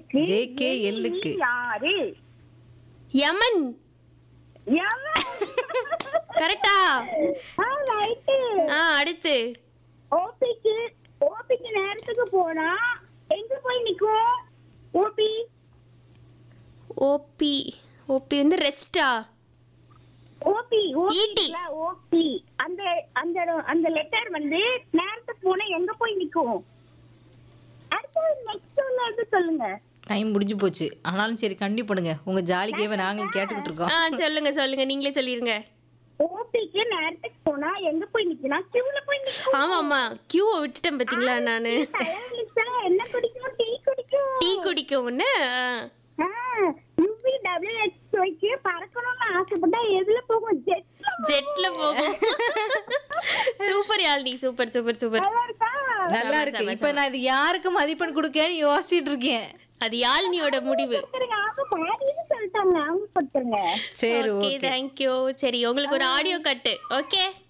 எல்லுக்கு JKL க்கு. யாரு யமன் எவன்? கரெக்டா ஆ, right. ஆ அடுத்து ஓபிக்கு ஓபிக்கு நேரத்துக்கு போனா எங்க போய் நிக்கும் ஓபி ஓபி ஓபி வந்து ரெஸ்டா ஓபி ET. ஓபி அந்த அந்த அந்த லெட்டர் வந்து நேரத்துக்கு போனா எங்க போய் நிக்கும் அடுத்து நெக்ஸ்ட் உள்ள இது சொல்லுங்க டைம் முடிஞ்சு போச்சு ஆனாலும் சரி கண்டிப்பா பண்ணுங்க உங்க ஜாலிக்கேவே நாங்களும் கேட்டுக்கிட்டு இருக்கோம் ஆ சொல்லுங்க சொல்லுங்க நீங்களே சொல்லிருங்க ஓபிக்கு நேரத்துக்கு போனா எங்க போய் நிக்கனா கியூல போய் நிக்கும் ஆமா ஆமா கியூவை விட்டுட்டேன் பாத்தீங்களா நானு தயாரிச்சா என்ன குடிக்கும் டீ குடிக்கும் டீ குடிக்கும்னு யூவி டபிள்யூஹெச்ஓக்கு பறக்கணும்னு ஆசைப்பட்டா எதுல போகும் ஜெட்ல ஜெட்ல போகும் super Yazhini super super super நல்லா இருக்கா நல்லா செம, இருக்கு செம, இப்ப நான் இது யாருக்கு மதிப்பெண் கொடுக்கேன்னு யோசிச்சுட்டு இருக்கேன் அது யாழ்னியோட முடிவு கொடுத்துருங்க அவங்க பாடின்னு சொல்லிட்டாங்க அவங்க கொடுத்துருங்க சரி ஓகே ஓகே தேங்க்யூ சரி உங்களுக்கு ஒரு ஆடியோ கட்டு ஓகே